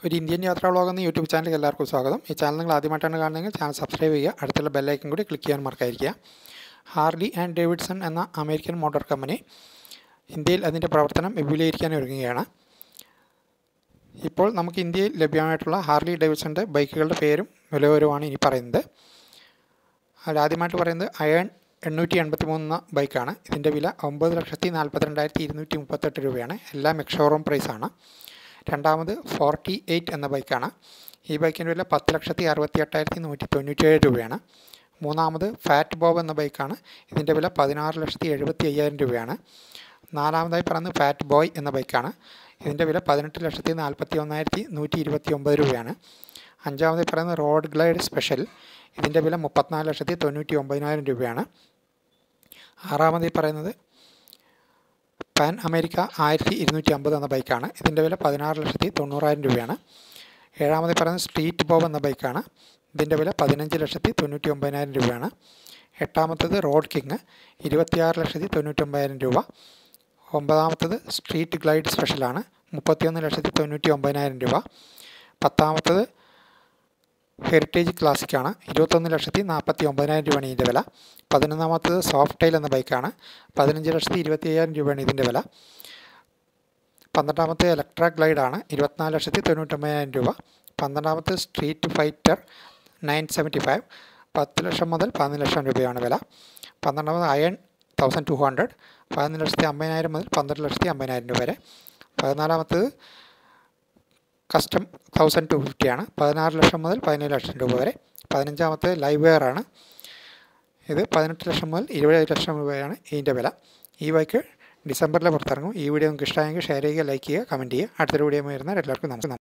ഒരു ഇന്ത്യൻ യാത്രാ വ്ളോഗ് എന്ന യൂട്യൂബ് ചാനലിലേക്ക് എല്ലാവർക്കും സ്വാഗതം ഈ ചാനൽ നിങ്ങൾ ആദ്യമായിട്ടാണ് കാണുന്നതെങ്കിൽ ചാനൽ സബ്സ്ക്രൈബ് ചെയ്യുക അടുത്തുള്ള ബെല്ലൈക്കൻ കൂടി ക്ലിക്ക് ചെയ്യാൻ മറക്കാതിരിക്കുക ഹാർലി ആൻഡ് ഡേവിഡ്സൺ എന്ന അമേരിക്കൻ മോട്ടോർ കമ്പനി ഇന്ത്യയിൽ അതിൻ്റെ പ്രവർത്തനം വിപുലീകരിക്കാൻ ഒരുങ്ങുകയാണ് ഇപ്പോൾ നമുക്ക് ഇന്ത്യയിൽ ലഭ്യമായിട്ടുള്ള ഹാർലി ഡേവിഡ്സൻ്റെ ബൈക്കുകളുടെ പേരും വിലവരവുമാണ് ഇനി പറയുന്നത് അതിലാദ്യമായിട്ട് പറയുന്നത് അയൺ എണ്ണൂറ്റി എൺപത്തി മൂന്ന് ബൈക്കാണ് ഇതിൻ്റെ വില ഒമ്പത് ലക്ഷത്തി നാൽപ്പത്തിരണ്ടായിരത്തി ഇരുന്നൂറ്റി മുപ്പത്തെട്ട് രൂപയാണ് എല്ലാം എക്സോറൂം പ്രൈസാണ് രണ്ടാമത് ഫോർട്ടി എയ്റ്റ് എന്ന ബൈക്കാണ് ഈ ബൈക്കിൻ്റെ വില പത്ത് ലക്ഷത്തി അറുപത്തി എട്ടായിരത്തി നൂറ്റി തൊണ്ണൂറ്റേഴ് രൂപയാണ് മൂന്നാമത് ഫാറ്റ് ബോബ് എന്ന ബൈക്കാണ് ഇതിൻ്റെ വില പതിനാറ് ലക്ഷത്തി എഴുപത്തി അയ്യായിരം രൂപയാണ് നാലാമതായി പറയുന്നത് ഫാറ്റ് ബോയ് എന്ന ബൈക്കാണ് ഇതിൻ്റെ വില പതിനെട്ട് ലക്ഷത്തി നാൽപ്പത്തി ഒന്നായിരത്തി നൂറ്റി ഇരുപത്തി ഒമ്പത് രൂപയാണ് അഞ്ചാമതായി പറയുന്നത് റോഡ് ഗ്ലൈഡ് സ്പെഷ്യൽ ഇതിൻ്റെ വില മുപ്പത്തിനാല് ലക്ഷത്തി തൊണ്ണൂറ്റി ഒമ്പതിനായിരം രൂപയാണ് ആറാമതായി പറയുന്നത് പാൻ അമേരിക്ക ആയിരത്തി ഇരുന്നൂറ്റി അമ്പത് എന്ന ബൈക്കാണ് ഇതിൻ്റെ വില പതിനാറ് ലക്ഷത്തി തൊണ്ണൂറായിരം രൂപയാണ് ഏഴാമതായി പറയുന്നത് സ്ട്രീറ്റ് ബോബ് എന്ന ബൈക്കാണ് ഇതിൻ്റെ വില പതിനഞ്ച് ലക്ഷത്തി തൊണ്ണൂറ്റി ഒമ്പതിനായിരം രൂപയാണ് എട്ടാമത്തത് റോഡ് കിങ് ഇരുപത്തിയാറ് ലക്ഷത്തി തൊണ്ണൂറ്റൊമ്പതിനായിരം രൂപ ഒമ്പതാമത്തത് സ്ട്രീറ്റ് ഗ്ലൈഡ് സ്പെഷ്യലാണ് മുപ്പത്തിയൊന്ന് ലക്ഷത്തി തൊണ്ണൂറ്റി ഒമ്പതിനായിരം രൂപ പത്താമത്തത് ഹെറിറ്റേജ് ക്ലാസിക്കാണ് ഇരുപത്തൊന്ന് ലക്ഷത്തി നാൽപ്പത്തി ഒമ്പതിനായിരം രൂപയാണ് ഇതിൻ്റെ വില പതിനൊന്നാമത്തത് സോഫ്റ്റ് ടൈൽ എന്ന ബൈക്കാണ് പതിനഞ്ച് ലക്ഷത്തി ഇരുപത്തി അയ്യായിരം രൂപയാണ് ഇതിൻ്റെ വില പന്ത്രണ്ടാമത്തെ ഇലക്ട്ര ഗ്ലൈഡാണ് ഇരുപത്തിനാല് ലക്ഷത്തി തൊണ്ണൂറ്റൊമ്പതിനായിരം രൂപ പന്ത്രണ്ടാമത്തെ street fighter nine seventy five പത്ത് ലക്ഷം മുതൽ പതിനൊന്ന് ലക്ഷം രൂപയാണ് വില പന്ത്രണ്ടാമത് അയൺ തൗസൻഡ് ടു ഹൺഡ്രഡ് പതിനൊന്ന് ലക്ഷത്തി അമ്പതിനായിരം മുതൽ പന്ത്രണ്ട് ലക്ഷത്തി അമ്പതിനായിരം രൂപ വരെ പതിനാലാമത്തത് കസ്റ്റം തൗസൻഡ് ടു ഫിഫ്റ്റിയാണ് പതിനാറ് ലക്ഷം മുതൽ പതിനേഴ് ലക്ഷം രൂപ വരെ പതിനഞ്ചാമത്തെ ലൈവ് വെയർ ആണ് ഇത് പതിനെട്ട് ലക്ഷം മുതൽ ഇരുപത് ലക്ഷം രൂപയാണ് ഇതിൻ്റെ വില ഈ ബൈക്ക് ഡിസംബറിൽ പുറത്തിറങ്ങും ഈ വീഡിയോ നിങ്ങൾക്ക് ഇഷ്ടമായെങ്കിൽ ഷെയർ ചെയ്യുക ലൈക്ക് ചെയ്യുക കമൻറ്റ് ചെയ്യുക അടുത്തൊരു വീഡിയോ വരുന്ന എല്ലാവർക്കും നമസ്കാരം